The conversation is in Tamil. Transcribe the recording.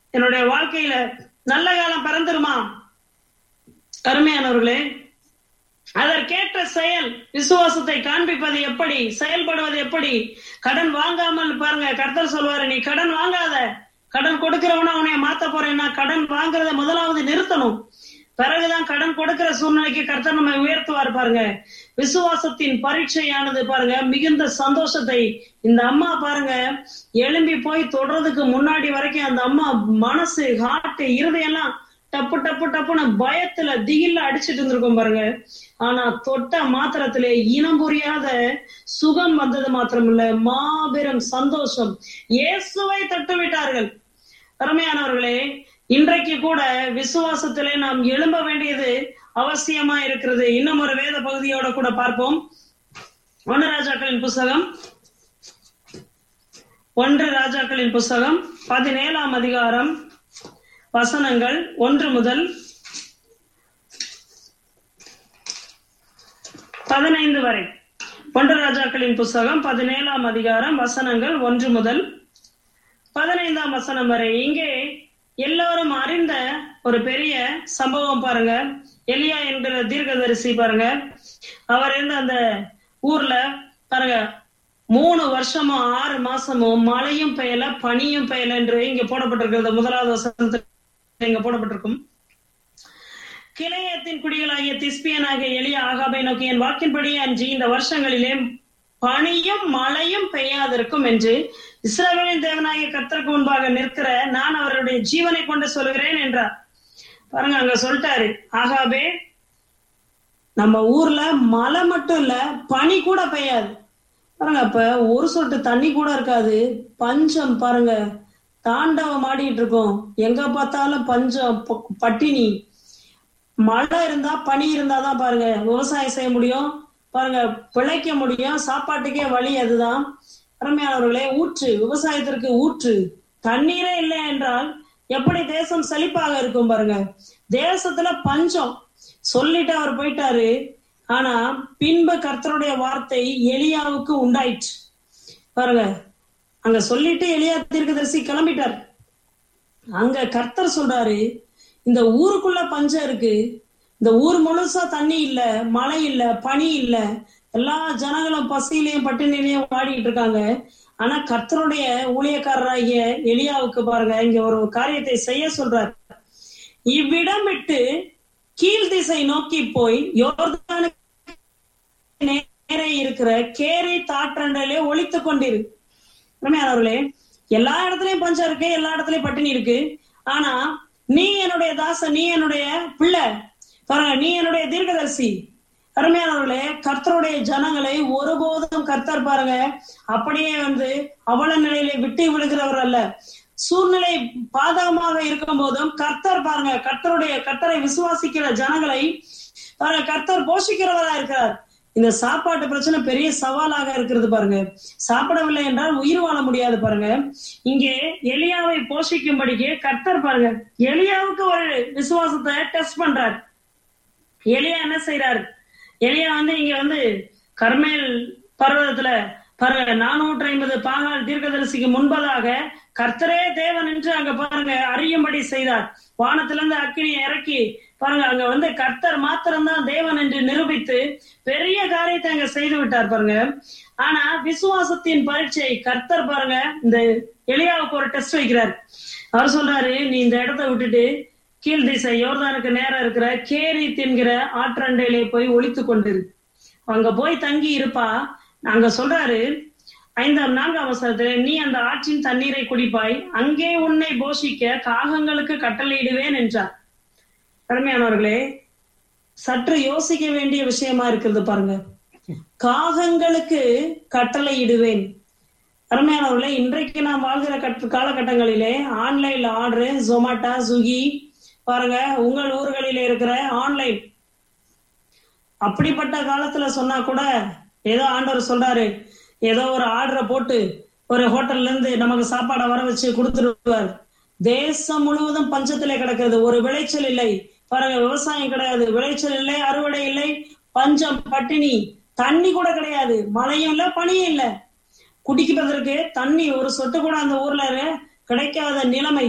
என்னுடைய வாழ்க்கையில நல்ல காலம் பிறந்துருமா அருமையானவர்களே அதற்கேற்ற செயல் விசுவாசத்தை காண்பிப்பது எப்படி செயல்படுவது எப்படி கடன் வாங்காமல் பாருங்க கர்த்தர் சொல்வாரு நீ கடன் வாங்காத கடன் கொடுக்கிறவன அவனைய மாத்த போறேன்னா கடன் வாங்குறத முதலாவது நிறுத்தணும் பிறகுதான் கடன் கொடுக்கிற சூழ்நிலைக்கு கர்த்தர் நம்ம உயர்த்துவார் பாருங்க விசுவாசத்தின் பரீட்சையானது பாருங்க மிகுந்த சந்தோஷத்தை இந்த அம்மா பாருங்க எழும்பி போய் தொடறதுக்கு முன்னாடி வரைக்கும் அந்த அம்மா மனசு ஹார்ட் இருதையெல்லாம் டப்பு டப்பு டப்புன்னு பயத்துல திகில்ல அடிச்சிட்டு இருந்திருக்கும் பாருங்க ஆனா தொட்ட மாத்திரத்திலே இனம் புரியாத சுகம் வந்தது மாத்திரமில்ல மாபெரும் சந்தோஷம் இயேசுவை தொட்டு விட்டார்கள் அருமையானவர்களே இன்றைக்கு கூட விசுவாசத்திலே நாம் எழும்ப வேண்டியது அவசியமா இருக்கிறது இன்னும் ஒரு வேத பகுதியோட கூட பார்ப்போம் ஒன்று ராஜாக்களின் புஸ்தகம் ஒன்று ராஜாக்களின் புஸ்தகம் பதினேழாம் அதிகாரம் வசனங்கள் ஒன்று முதல் பதினைந்து வரை ஒன்று ராஜாக்களின் புஸ்தகம் பதினேழாம் அதிகாரம் வசனங்கள் ஒன்று முதல் பதினைந்தாம் வசனம் வரை இங்கே எல்லோரும் அறிந்த ஒரு பெரிய சம்பவம் பாருங்க எலியா என்கிற தீர்க்கதரிசி பாருங்க அவர் இருந்த அந்த ஊர்ல பாருங்க மூணு வருஷமும் ஆறு மாசமும் மழையும் பெயல பனியும் பெயல என்று இங்க போடப்பட்டிருக்கிறது முதலாவது வசனத்தில் இங்க போடப்பட்டிருக்கும் கிளையத்தின் குடிகளாகிய திஸ்பியனாகிய எளிய ஆகாபை நோக்கி என் வாக்கின்படியே அன்றி இந்த வருஷங்களிலே பனியும் மழையும் பெய்யாதிருக்கும் என்று இஸ்ரவேலின் தேவனாகிய கர்த்தருக்கு முன்பாக நிற்கிற நான் அவருடைய ஜீவனை கொண்டு சொல்கிறேன் என்றார் பாருங்க அங்க சொல்லிட்டாரு ஆகாபே நம்ம ஊர்ல மழை மட்டும் இல்ல பனி கூட பெய்யாது பாருங்க அப்ப ஒரு சொட்டு தண்ணி கூட இருக்காது பஞ்சம் பாருங்க தாண்டவம் ஆடிட்டு இருக்கோம் எங்க பார்த்தாலும் பஞ்சம் ப- பட்டினி மழை இருந்தா பனி இருந்தாதான் பாருங்க விவசாயம் செய்ய முடியும் பாருங்க பிழைக்க முடியும் சாப்பாட்டுக்கே வழி அதுதான் அருமையானவர்களே ஊற்று விவசாயத்திற்கு ஊற்று தண்ணீரே இல்லை என்றால் எப்படி தேசம் செழிப்பாக இருக்கும் பாருங்க தேசத்துல பஞ்சம் சொல்லிட்டு அவர் போயிட்டாரு ஆனா பின்பு கர்த்தருடைய வார்த்தை எலியாவுக்கு உண்டாயிற்று பாருங்க அங்க சொல்லிட்டு எலியா தீர்க்கதரிசி கிளம்பிட்டார் அங்க கர்த்தர் சொல்றாரு இந்த ஊருக்குள்ள பஞ்சம் இருக்கு இந்த ஊர் முழுசா தண்ணி இல்ல மழை இல்ல பனி இல்ல எல்லா ஜனங்களும் பசியிலையும் பட்டினிலையும் வாடிட்டு இருக்காங்க ஆனா கர்த்தருடைய ஊழியக்காரராகிய எலியாவுக்கு பாருங்க இங்க ஒரு காரியத்தை செய்ய சொல்றார் இவ்விடம் விட்டு கீழ் திசை நோக்கி போய் யோர்தானுக்கு நேரே இருக்கிற கேரி தாற்றண்டலே ஒழித்து கொண்டிரு உண்மையானவர்களே எல்லா இடத்துலயும் பஞ்சம் இருக்கு எல்லா இடத்துலயும் பட்டினி இருக்கு ஆனா நீ என்னுடைய தாசன் நீ என்னுடைய பிள்ளை பாருங்க நீ என்னுடைய தீர்க்கதரிசி அருமையானவர்களே கர்த்தருடைய ஜனங்களை ஒருபோதும் கர்த்தர் பாருங்க அப்படியே வந்து அவல நிலையிலே விட்டு விடுகிறவர் அல்ல சூழ்நிலை பாதகமாக இருக்கும் போதும் கர்த்தர் பாருங்க கர்த்தருடைய கர்த்தரை விசுவாசிக்கிற ஜனங்களை பாருங்க கர்த்தர் போஷிக்கிறவரா இருக்கிறார் இந்த சாப்பாட்டு பிரச்சனை பெரிய சவாலாக இருக்கிறது பாருங்க சாப்பிடவில்லை என்றால் உயிர் வாழ முடியாது பாருங்க இங்கே எலியாவை போஷிக்கும்படிக்கு கர்த்தர் பாருங்க எலியாவுக்கு ஒரு விசுவாசத்தை டெஸ்ட் பண்றார் எலியா என்ன செய்யறாரு எலியா வந்து இங்க வந்து கர்மேல் பர்வதத்துல பாருங்க நானூற்றி ஐம்பது பாகால் தீர்க்கதரிசிக்கு முன்பதாக கர்த்தரே தேவன் என்று அங்க பாருங்க அறியும்படி செய்தார் வானத்திலிருந்து அக்கினியை இறக்கி பாருங்க அங்க வந்து கர்த்தர் மாத்திரம்தான் தேவன் என்று நிரூபித்து பெரிய காரியத்தை அங்க செய்து விட்டார் பாருங்க ஆனா விசுவாசத்தின் பரீட்சை கர்த்தர் பாருங்க இந்த எலியாவுக்கு ஒரு டெஸ்ட் வைக்கிறார் அவர் சொல்றாரு நீ இந்த இடத்த விட்டுட்டு கீழ் திசை யோர்தானுக்கு நேரம் இருக்கிற கேரி தின்கிற ஆற்றண்டையிலே போய் ஒளித்து கொண்டிரு அங்க போய் தங்கி இருப்பா அங்க சொல்றாரு ஐந்தாம் நான்காம் அவசரத்துல நீ அந்த ஆற்றின் தண்ணீரை குடிப்பாய் அங்கே உன்னை போஷிக்க காகங்களுக்கு கட்டளையிடுவேன் என்றார் அருமையானவர்களே சற்று யோசிக்க வேண்டிய விஷயமா இருக்கிறது பாருங்க காகங்களுக்கு கட்டளையிடுவேன் அருமையானவர்களே இன்றைக்கு நாம் வாழ்கிற கட் காலகட்டங்களிலே ஆன்லைன்ல ஆர்டர் ஜொமாட்டோ ஸ்விக்கி பாருங்க உங்கள் ஊர்களில் இருக்கிற ஆன்லைன் அப்படிப்பட்ட காலத்துல சொன்னா கூட ஏதோ ஆண்டவர் சொல்றாரு ஏதோ ஒரு ஆர்டரை போட்டு ஒரு ஹோட்டல்ல இருந்து நமக்கு சாப்பாடை வர வச்சு கொடுத்துருவார் தேசம் முழுவதும் பஞ்சத்திலே கிடக்கிறது ஒரு விளைச்சல் இல்லை பாருங்க விவசாயம் கிடையாது விளைச்சல் இல்லை அறுவடை இல்லை பஞ்சம் பட்டினி தண்ணி கூட கிடையாது மழையும் இல்ல பனியும் இல்ல குடிக்கிறதற்கு தண்ணி ஒரு சொட்டு கூட அந்த ஊர்ல கிடைக்காத நிலைமை